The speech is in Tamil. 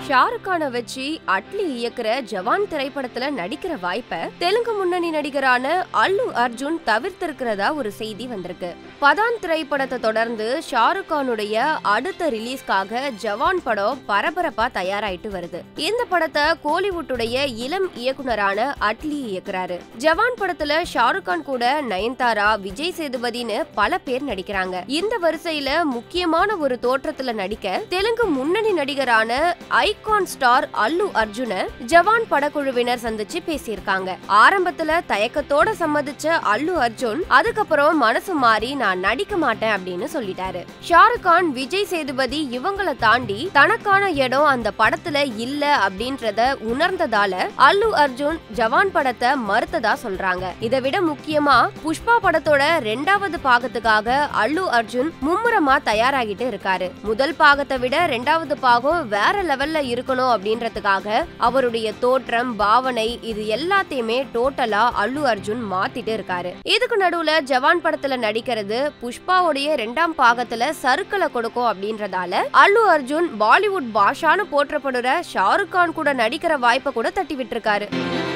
ஷாருக் கானை வச்சு அட்லி இயக்குற ஜவான் திரைப்படத்துல நடிக்கிற வாய்ப்பை தெலுங்கு முன்னணி நடிகரான அல்லு அர்ஜுன் தவிர்த்திருக்கிறதா ஒரு செய்தி வந்திருக்கு பதான் திரைப்படத்தை தொடர்ந்து ஷாருக் கானுடைய அடுத்த ரிலீஸ்க்காக ஜவான் படம் பரபரப்பா தயாராயிட்டு வருது இந்த படத்தை கோலிவுட்டுடைய இளம் இயக்குனரான அட்லி இயக்குறாரு ஜவான் படத்துல ஷாருக் கான் கூட நயன்தாரா விஜய் சேதுபதினு பல பேர் நடிக்கிறாங்க இந்த வரிசையில முக்கியமான ஒரு தோற்றத்துல நடிக்க தெலுங்கு முன்னணி நடிகரான ஐகான் ஸ்டார் அல்லு அர்ஜுன ஜவான் படக்குழுவினர் சந்திச்சு பேசியிருக்காங்க ஆரம்பத்துல தயக்கத்தோட சம்மதிச்ச அல்லு அர்ஜுன் அதுக்கப்புறம் மனசு மாறி நான் நடிக்க மாட்டேன் அப்படின்னு சொல்லிட்டாரு ஷாருக் கான் விஜய் சேதுபதி இவங்கள தாண்டி தனக்கான இடம் அந்த படத்துல இல்ல அப்படின்றத உணர்ந்ததால அல்லு அர்ஜுன் ஜவான் படத்தை மறுத்ததா சொல்றாங்க இதை விட முக்கியமா புஷ்பா படத்தோட ரெண்டாவது பாகத்துக்காக அல்லு அர்ஜுன் மும்முரமா தயாராகிட்டு இருக்காரு முதல் பாகத்தை விட ரெண்டாவது பாகம் வேற லெவல்ல இருக்கணும் அப்படின்றதுக்காக அவருடைய தோற்றம் பாவனை இது எல்லாத்தையுமே டோட்டலா அல்லு அர்ஜுன் மாத்திட்டு இருக்காரு இதுக்கு நடுவுல ஜவான் படத்துல நடிக்கிறது புஷ்பாவுடைய ரெண்டாம் பாகத்துல சறுக்கலை கொடுக்கும் அப்படின்றதால அல்லு அர்ஜுன் பாலிவுட் பாஷான்னு போற்றப்படுற ஷாருக் கான் கூட நடிக்கிற வாய்ப்பை கூட தட்டி விட்டுருக்காரு